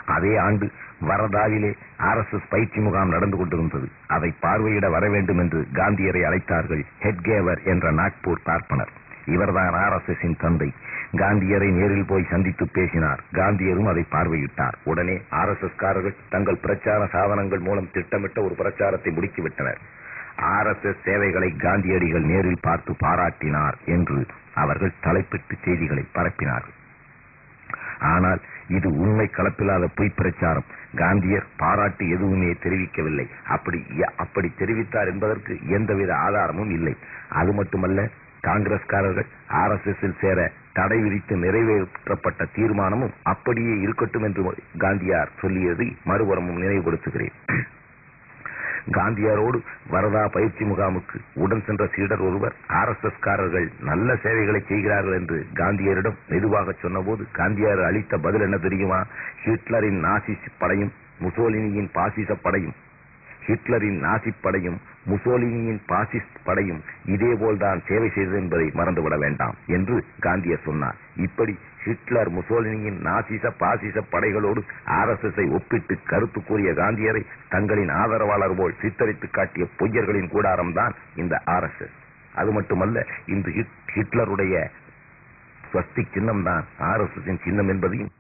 அதே ஆண்டு வரதாவிலே ஆர்எஸ்எஸ் பயிற்சி முகாம் நடந்து கொண்டிருந்தது அதை பார்வையிட வர வேண்டும் என்று காந்தியரை அழைத்தார்கள் ஹெட்கேவர் என்ற நாக்பூர் பார்ப்பனர் இவர்தான் ஆர்எஸ்எஸ் இன் தந்தை காந்தியரை நேரில் போய் சந்தித்து பேசினார் காந்தியரும் அதை பார்வையிட்டார் உடனே ஆர்எஸ்எஸ் காரர்கள் தங்கள் பிரச்சார சாதனங்கள் மூலம் திட்டமிட்ட ஒரு பிரச்சாரத்தை முடுக்கிவிட்டனர் ஆர்எஸ்எஸ் சேவைகளை காந்தியடிகள் நேரில் பார்த்து பாராட்டினார் என்று அவர்கள் தலைப்பிட்டு செய்திகளை பரப்பினார்கள் ஆனால் இது உண்மை கலப்பில்லாத பொய் பிரச்சாரம் காந்தியர் பாராட்டு எதுவுமே தெரிவிக்கவில்லை அப்படி அப்படி தெரிவித்தார் என்பதற்கு எந்தவித ஆதாரமும் இல்லை அது மட்டுமல்ல காங்கிரஸ்காரர்கள் ஆர் எஸ் எஸ் சேர தடை விதித்து நிறைவேற்றப்பட்ட தீர்மானமும் அப்படியே இருக்கட்டும் என்று காந்தியார் சொல்லியதை மறுபுறமும் நினைவுபடுத்துகிறேன் காந்தியாரோடு வரதா பயிற்சி முகாமுக்கு உடன் சென்ற சீடர் ஒருவர் ஆர் எஸ் எஸ் காரர்கள் நல்ல சேவைகளை செய்கிறார்கள் என்று காந்தியரிடம் மெதுவாக சொன்னபோது காந்தியார் அளித்த பதில் என்ன தெரியுமா ஹிட்லரின் நாசிஸ் படையும் முசோலினியின் பாசிச படையும் ஹிட்லரின் நாசி படையும் முசோலினியின் பாசிஸ்ட் படையும் இதேபோல்தான் சேவை செய்தது என்பதை மறந்துவிட வேண்டாம் என்று காந்தியர் சொன்னார் இப்படி ஹிட்லர் முசோலினியின் நாசிச பாசிச படைகளோடு ஆர் எஸ் எஸ் ஒப்பிட்டு கருத்து கூறிய காந்தியரை தங்களின் ஆதரவாளர் போல் சித்தரித்து காட்டிய பொய்யர்களின் கூடாரம் தான் இந்த ஆர் எஸ் எஸ் அது மட்டுமல்ல இன்று ஹிட்லருடைய ஸ்வஸ்திக் சின்னம் தான் ஆர் எஸ் எஸ் சின்னம் என்பதையும்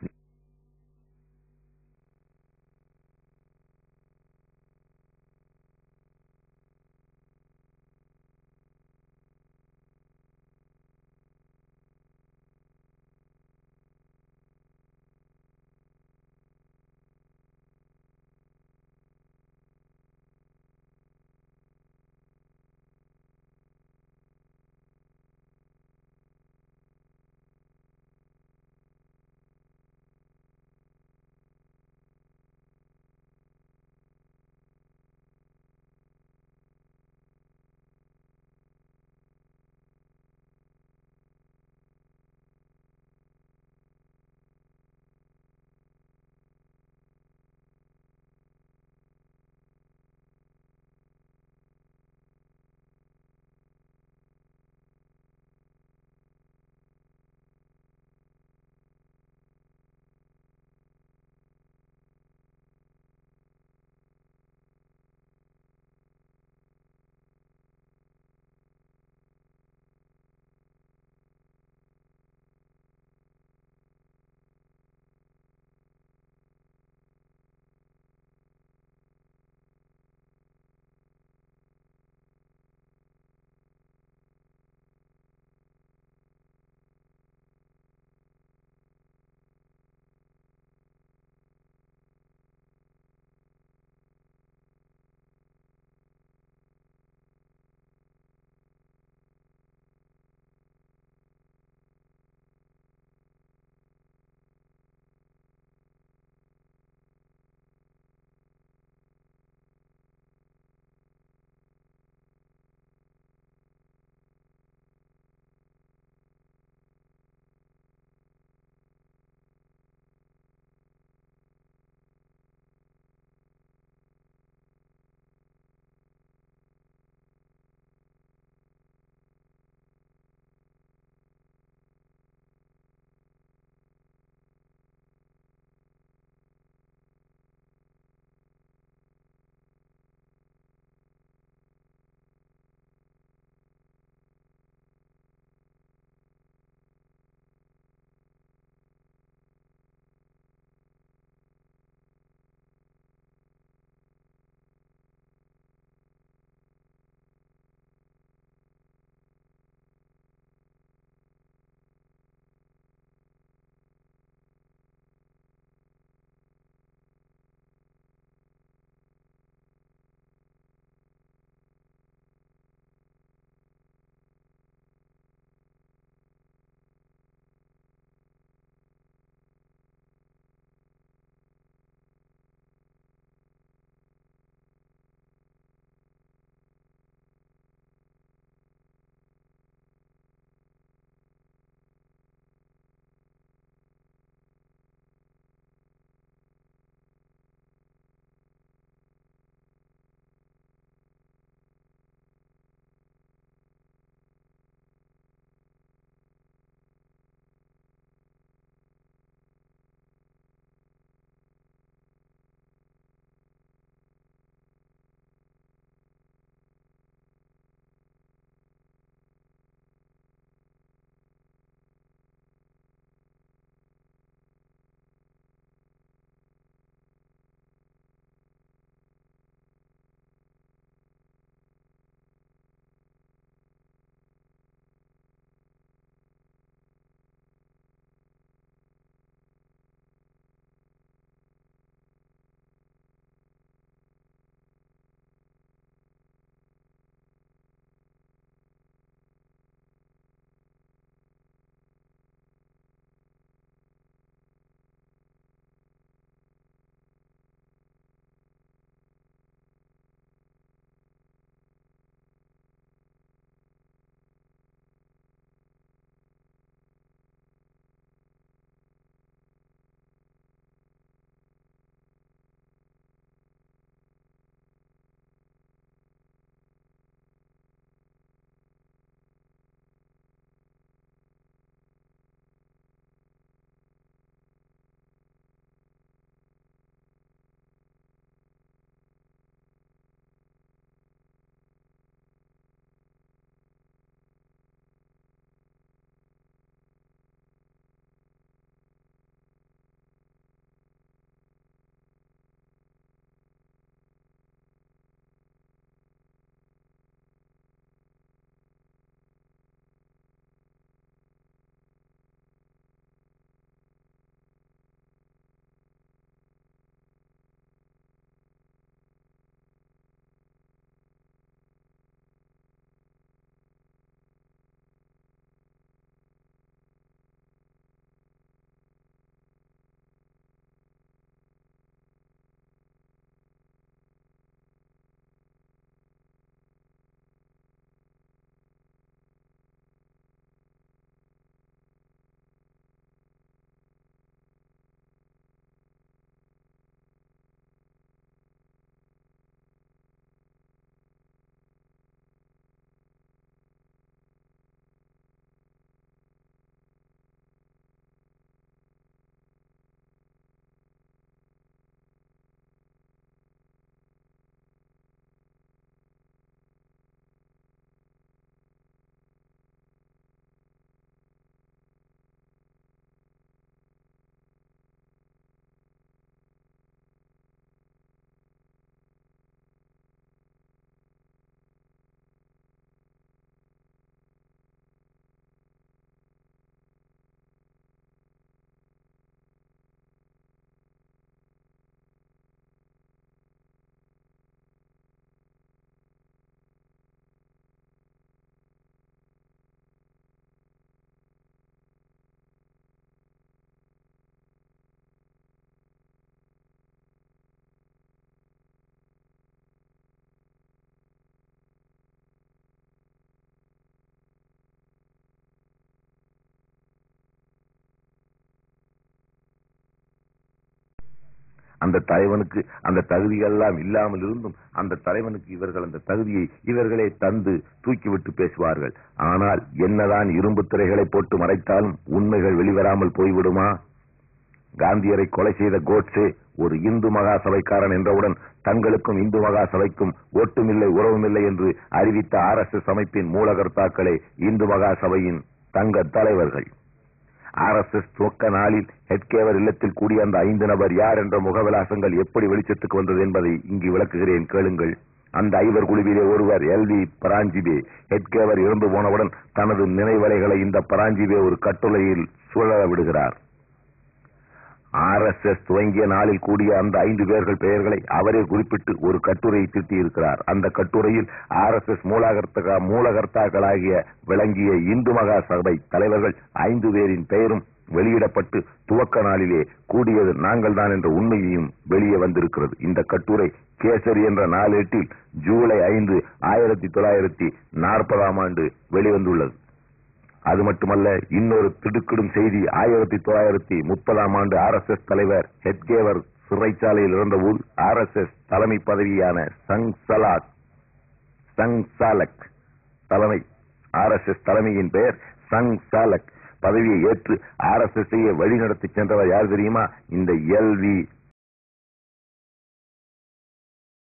அந்த தலைவனுக்கு அந்த தகுதிகள் எல்லாம் இல்லாமல் இருந்தும் அந்த தலைவனுக்கு இவர்கள் அந்த தகுதியை இவர்களே தந்து தூக்கிவிட்டு பேசுவார்கள் ஆனால் என்னதான் இரும்பு திரைகளை போட்டு மறைத்தாலும் உண்மைகள் வெளிவராமல் போய்விடுமா காந்தியரை கொலை செய்த கோட்ஸே ஒரு இந்து மகா சபைக்காரன் என்றவுடன் தங்களுக்கும் இந்து மகா சபைக்கும் ஒட்டுமில்லை உறவுமில்லை என்று அறிவித்த ஆர் எஸ் எஸ் அமைப்பின் மூலகர்த்தாக்களே இந்து மகா சபையின் தங்க தலைவர்கள் ஆர் எஸ் எஸ் துவக்க நாளில் ஹெட்கேவர் இல்லத்தில் கூடிய அந்த ஐந்து நபர் யார் என்ற முகவிலாசங்கள் எப்படி வெளிச்சத்துக்கு வந்தது என்பதை இங்கு விளக்குகிறேன் கேளுங்கள் அந்த ஐவர் குழுவிலே ஒருவர் எல் வி பராஞ்சிபே ஹெட்கேவர் இறந்து போனவுடன் தனது நினைவலைகளை இந்த பராஞ்சிபே ஒரு கட்டுரையில் சுழல விடுகிறார் ஆர் எஸ் எஸ் துவங்கிய நாளில் கூடிய அந்த ஐந்து பேர்கள் பெயர்களை அவரே குறிப்பிட்டு ஒரு கட்டுரையை திட்டியிருக்கிறார் அந்த கட்டுரையில் ஆர் எஸ் எஸ் மூலகர்த்தா மூலகர்த்தாக்களாகிய விளங்கிய இந்து மகா சபை தலைவர்கள் ஐந்து பேரின் பெயரும் வெளியிடப்பட்டு துவக்க நாளிலே கூடியது நாங்கள் தான் என்ற உண்மையையும் வெளியே வந்திருக்கிறது இந்த கட்டுரை கேசரி என்ற நாளேட்டில் ஜூலை ஐந்து ஆயிரத்தி தொள்ளாயிரத்தி நாற்பதாம் ஆண்டு வெளிவந்துள்ளது அது மட்டுமல்ல இன்னொரு திடுக்கிடும் செய்தி ஆயிரத்தி தொள்ளாயிரத்தி முப்பதாம் ஆண்டு ஆர் எஸ் எஸ் தலைவர் ஹெட்கேவர் சிறைச்சாலையில் இருந்தபோது ஆர் எஸ் எஸ் தலைமை பதவியான சங் சலாக் சங் சாலக் தலைமை ஆர் எஸ் எஸ் தலைமையின் பெயர் சங் சாலக் பதவியை ஏற்று ஆர் எஸ் எஸ் வழிநடத்தி சென்றவர் யார் தெரியுமா இந்த எல் வி